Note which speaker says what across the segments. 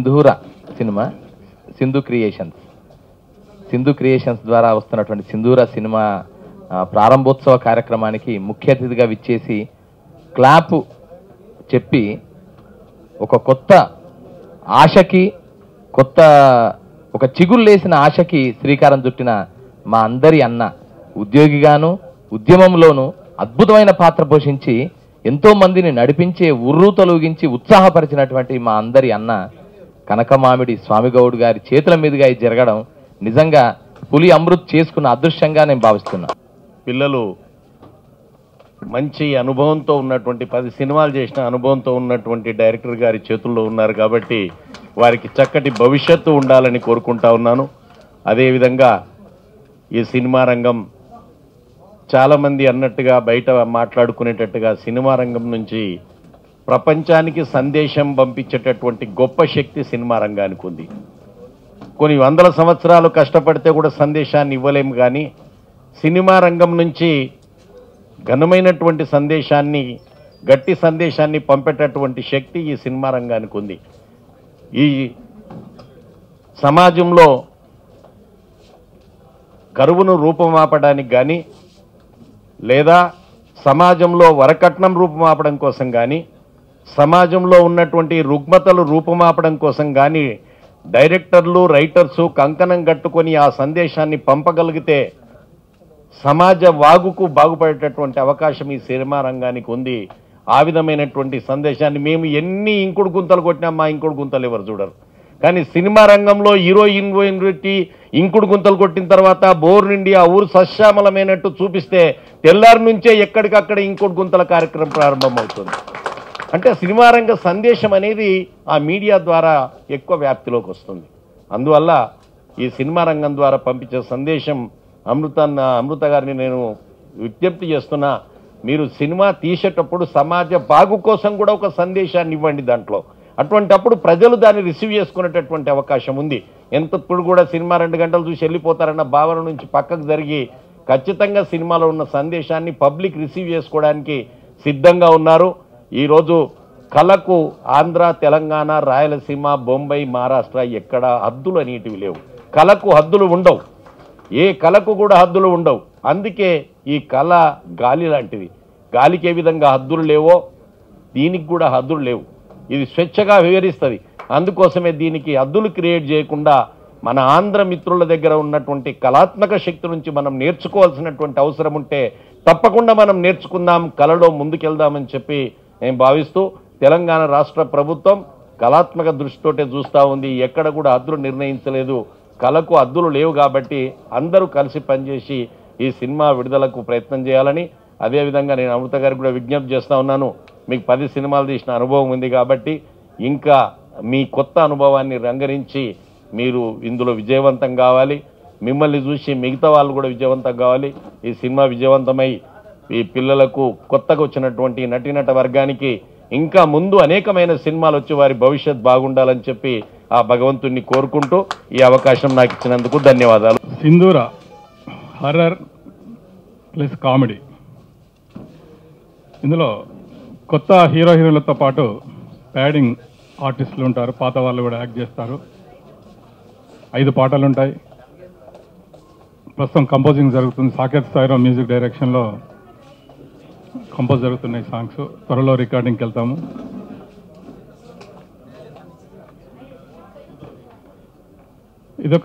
Speaker 1: సింధూర cinema Sindhu creations Sindhu creations ద్వారా వస్తున్నటువంటి సింధూర సినిమా ఆ, ప్రారంభోత్సవ కార్యక్రమానికి ముఖ్య అతిథిగా విచ్చేసి క్లాప్ చెప్పి ఒక కొత్త ఆశకి కొత్త ఒక చిగుళ్ళేసిన ఆశకి శ్రీకారం చుట్టిన మా అందరి అన్న ఉద్యోగిగాను ఉద్యమంలోనూ అద్భుతమైన పాత్ర పోషించి ఎంతో మందిని నడిపించే ఉర్రు తొలగించి ఉత్సాహపరిచినటువంటి మా అందరి అన్న కనకమామిడి స్వామిగౌడ్ గారి చేతుల మీదుగా ఇది జరగడం నిజంగా పులి అమృత్ చేసుకున్న అదృశ్యంగా నేను భావిస్తున్నా
Speaker 2: పిల్లలు మంచి అనుభవంతో ఉన్నటువంటి పది సినిమాలు చేసిన అనుభవంతో ఉన్నటువంటి డైరెక్టర్ గారి చేతుల్లో ఉన్నారు కాబట్టి వారికి చక్కటి భవిష్యత్తు ఉండాలని కోరుకుంటా ఉన్నాను అదేవిధంగా ఈ సినిమా రంగం చాలామంది అన్నట్టుగా బయట మాట్లాడుకునేటట్టుగా సినిమా రంగం నుంచి ప్రపంచానికి సందేశం పంపించేటటువంటి గొప్ప శక్తి సినిమా రంగానికి ఉంది కొన్ని వందల సంవత్సరాలు కష్టపడితే కూడా సందేశాన్ని ఇవ్వలేము కానీ సినిమా రంగం నుంచి ఘనమైనటువంటి సందేశాన్ని గట్టి సందేశాన్ని పంపేటటువంటి శక్తి ఈ సినిమా రంగానికి ఉంది ఈ సమాజంలో కరువును రూపమాపడానికి కానీ లేదా సమాజంలో వరకట్నం రూపమాపడం కోసం కానీ సమాజంలో ఉన్నటువంటి రుగ్మతలు రూపమాపడం కోసం కానీ డైరెక్టర్లు రైటర్సు కంకణం కట్టుకొని ఆ సందేశాన్ని పంపగలిగితే సమాజ వాగుకు బాగుపడేటటువంటి అవకాశం ఈ సినిమా రంగానికి ఉంది ఆ విధమైనటువంటి సందేశాన్ని మేము ఎన్ని ఇంకుడు గుంతలు కొట్టినా మా ఇంకుడు గుంతలు ఎవరు చూడరు కానీ సినిమా రంగంలో హీరో హీరోయిన్ పెట్టి ఇంకుడు గుంతలు కొట్టిన తర్వాత బోర్ నుండి ఆ ఊరు సశ్యామలమైనట్టు చూపిస్తే తెల్లారి నుంచే ఎక్కడికక్కడ ఇంకుడు గుంతల కార్యక్రమం ప్రారంభమవుతుంది అంటే సినిమా రంగ సందేశం అనేది ఆ మీడియా ద్వారా ఎక్కువ వ్యాప్తిలోకి వస్తుంది అందువల్ల ఈ సినిమా రంగం ద్వారా పంపించే సందేశం అమృత అమృత గారిని నేను విజ్ఞప్తి చేస్తున్నా మీరు సినిమా తీసేటప్పుడు సమాజ బాగు కోసం కూడా ఒక సందేశాన్ని ఇవ్వండి దాంట్లో అటువంటప్పుడు ప్రజలు దాన్ని రిసీవ్ చేసుకునేటటువంటి అవకాశం ఉంది ఎంతప్పుడు కూడా సినిమా రెండు గంటలు చూసి వెళ్ళిపోతారన్న భావన నుంచి పక్కకు జరిగి ఖచ్చితంగా సినిమాలో ఉన్న సందేశాన్ని పబ్లిక్ రిసీవ్ చేసుకోవడానికి సిద్ధంగా ఉన్నారు ఈరోజు కళకు ఆంధ్ర తెలంగాణ రాయలసీమ బొంబాయి మహారాష్ట్ర ఎక్కడ హద్దులు అనేటివి లేవు కళకు హద్దులు ఉండవు ఏ కళకు కూడా హద్దులు ఉండవు అందుకే ఈ కళ గాలి లాంటిది గాలికి ఏ విధంగా హద్దులు లేవో దీనికి కూడా హద్దులు లేవు ఇది స్వేచ్ఛగా వివరిస్తుంది అందుకోసమే దీనికి హద్దులు క్రియేట్ చేయకుండా మన ఆంధ్ర మిత్రుల దగ్గర ఉన్నటువంటి కళాత్మక శక్తి నుంచి మనం నేర్చుకోవాల్సినటువంటి అవసరం ఉంటే తప్పకుండా మనం నేర్చుకుందాం కళలో ముందుకెళ్దామని చెప్పి నేను భావిస్తూ తెలంగాణ రాష్ట్ర ప్రభుత్వం కళాత్మక దృష్టితోటే చూస్తూ ఉంది ఎక్కడ కూడా హద్దులు నిర్ణయించలేదు కళకు హద్దులు లేవు కాబట్టి అందరూ కలిసి పనిచేసి ఈ సినిమా విడుదలకు ప్రయత్నం చేయాలని అదేవిధంగా నేను అమృత గారికి కూడా విజ్ఞప్తి చేస్తా ఉన్నాను మీకు పది సినిమాలు తీసిన అనుభవం ఉంది కాబట్టి ఇంకా మీ కొత్త అనుభవాన్ని రంగరించి మీరు ఇందులో విజయవంతం కావాలి మిమ్మల్ని చూసి మిగతా వాళ్ళు కూడా విజయవంతం కావాలి ఈ సినిమా విజయవంతమై ఈ పిల్లలకు కొత్తగా వచ్చినటువంటి నటీనట వర్గానికి ఇంకా ముందు అనేకమైన సినిమాలు వచ్చి వారి భవిష్యత్ బాగుండాలని చెప్పి ఆ భగవంతుణ్ణి కోరుకుంటూ ఈ అవకాశం నాకు ఇచ్చినందుకు ధన్యవాదాలు
Speaker 3: సింధూర హర్రర్ ప్లస్ కామెడీ ఇందులో కొత్త హీరో హీరోలతో పాటు ప్యాడింగ్ ఆర్టిస్టులు ఉంటారు పాత వాళ్ళు కూడా యాక్ట్ చేస్తారు ఐదు పాటలు ఉంటాయి ప్రస్తుతం కంపోజింగ్ జరుగుతుంది సాకేత్ సాయిరాం మ్యూజిక్ డైరెక్షన్లో కంపోజ్ జరుగుతున్నాయి సాంగ్స్ త్వరలో రికార్డింగ్కి వెళ్తాము ఇదొక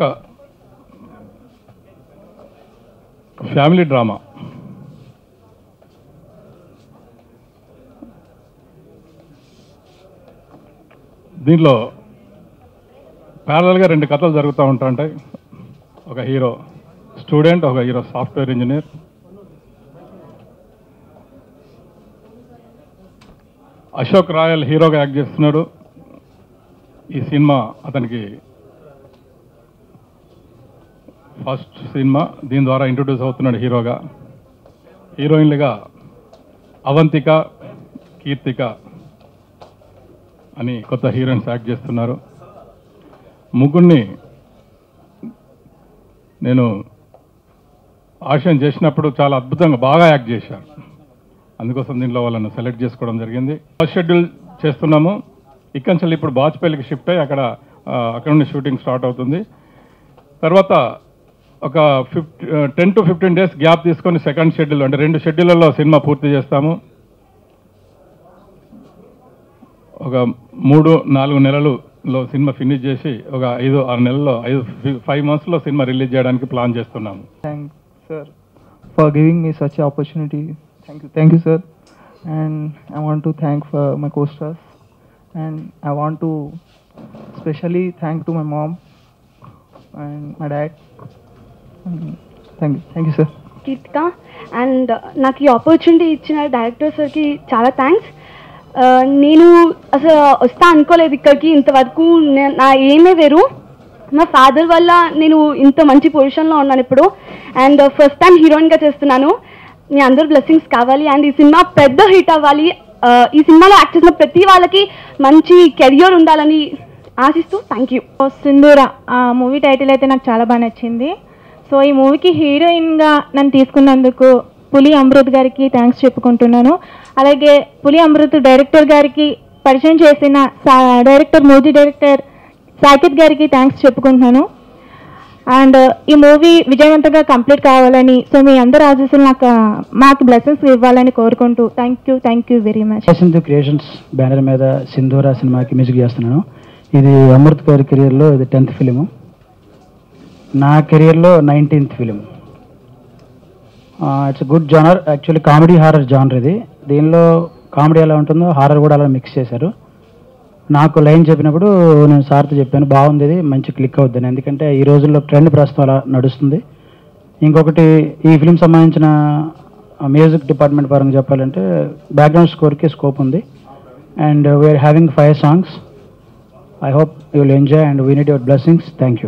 Speaker 3: ఫ్యామిలీ డ్రామా దీంట్లో ప్యారలల్గా రెండు కథలు జరుగుతూ ఉంటాయి ఒక హీరో స్టూడెంట్ ఒక hero software engineer Ashok Royal హీరోగా యాక్ట్ చేస్తున్నాడు ఈ సినిమా అతనికి ఫస్ట్ సినిమా దీని ద్వారా ఇంట్రొడ్యూస్ అవుతున్నాడు హీరోగా హీరోయిన్లుగా అవంతిక కీర్తిక అని కొత్త హీరోయిన్స్ యాక్ట్ చేస్తున్నారు ముగ్గురిని నేను ఆశయం చేసినప్పుడు చాలా అద్భుతంగా బాగా యాక్ట్ చేశారు అందుకోసం దీంట్లో వాళ్ళను సెలెక్ట్ చేసుకోవడం జరిగింది ఫస్ట్ షెడ్యూల్ చేస్తున్నాము ఇక్కడి నుంచి ఇప్పుడు బాచ్పల్లికి షిఫ్ట్ అయ్యి అక్కడ అక్కడ నుండి షూటింగ్ స్టార్ట్ అవుతుంది తర్వాత ఒక fifty ten to fifteen days gap తీసుకొని సెకండ్ షెడ్యూల్ అంటే రెండు షెడ్యూళ్ళలో సినిమా పూర్తి చేస్తాము ఒక మూడు నాలుగు నెలలలో సినిమా ఫినిష్ చేసి ఒక ఐదు ఆరు నెలల్లో ఐదు ఫైవ్ మంత్స్లో సినిమా రిలీజ్ చేయడానికి ప్లాన్ చేస్తున్నాము
Speaker 4: Thanks, sir, for giving me such an opportunity. Thank you, thank you, sir. And I want to thank for my co-stars, and I want to especially thank to my mom and my dad. And thank you, thank you, sir.
Speaker 5: Keerthika and నాకు ఈ opportunity ఇచ్చిన director సార్కి చాలా thanks నేను అసలు వస్తా అనుకోలేదు ఇక్కడికి ఇంతవరకు నే- నా ఏమే వేరు మా ఫాదర్ వల్ల నేను ఇంత మంచి పొజిషన్లో ఉన్నాను ఇప్పుడు అండ్ ఫస్ట్ టైం హీరోయిన్గా చేస్తున్నాను మీ అందరు బ్లెస్సింగ్స్ కావాలి అండ్ ఈ సినిమా పెద్ద హిట్ అవ్వాలి ఆ, ఈ సినిమాలో యాక్ట్ చేసిన ప్రతి వాళ్ళకి మంచి కెరియర్ ఉండాలని ఆశిస్తూ థ్యాంక్ యూ
Speaker 6: సింధూర ఆ మూవీ టైటిల్ అయితే నాకు చాలా బాగా నచ్చింది సో ఈ మూవీకి హీరోయిన్గా నన్ను తీసుకున్నందుకు పులి అమృత్ గారికి థ్యాంక్స్ చెప్పుకుంటున్నాను అలాగే పులి అమృత్ డైరెక్టర్ గారికి పరిచయం చేసిన సా- డైరెక్టర్ మూవీ డైరెక్టర్ సాకిత్ గారికి థ్యాంక్స్ చెప్పుకుంటున్నాను అండ్ ఈ మూవీ విజయవంతంగా కంప్లీట్ కావాలని సో మీ అందరి ఆశీస్సులు నాకు మాకు బ్లెస్సింగ్స్ ఇవ్వాలని కోరుకుంటూ thank you thank you very much
Speaker 7: Sindhu creations banner మీద సింధూరా సినిమాకి మ్యూజిక్ చేస్తున్నాను ఇది అమృత్ గారి కెరియర్లో ఇది టెన్త్ ఫిలిము నా కెరియర్లో nineteenth film it's good genre actually comedy horror genre ఇది దీనిలో కామెడీ ఎలా ఉంటుందో హారర్ కూడా అలా మిక్స్ చేశారు నాకు లైన్ చెప్పినప్పుడు నేను సార్తో చెప్పాను బాగుంది ఇది మంచి క్లిక్ అవుద్దని ఎందుకంటే ఈ రోజుల్లో ట్రెండ్ ప్రస్తుతం అలా నడుస్తుంది ఇంకొకటి ఈ ఫిలిం సంబంధించిన మ్యూజిక్ డిపార్ట్మెంట్ పరంగా చెప్పాలంటే బ్యాక్గ్రౌండ్ స్కోర్కి స్కోప్ ఉంది and we are having five songs I hope you will enjoy and we need your blessings thank you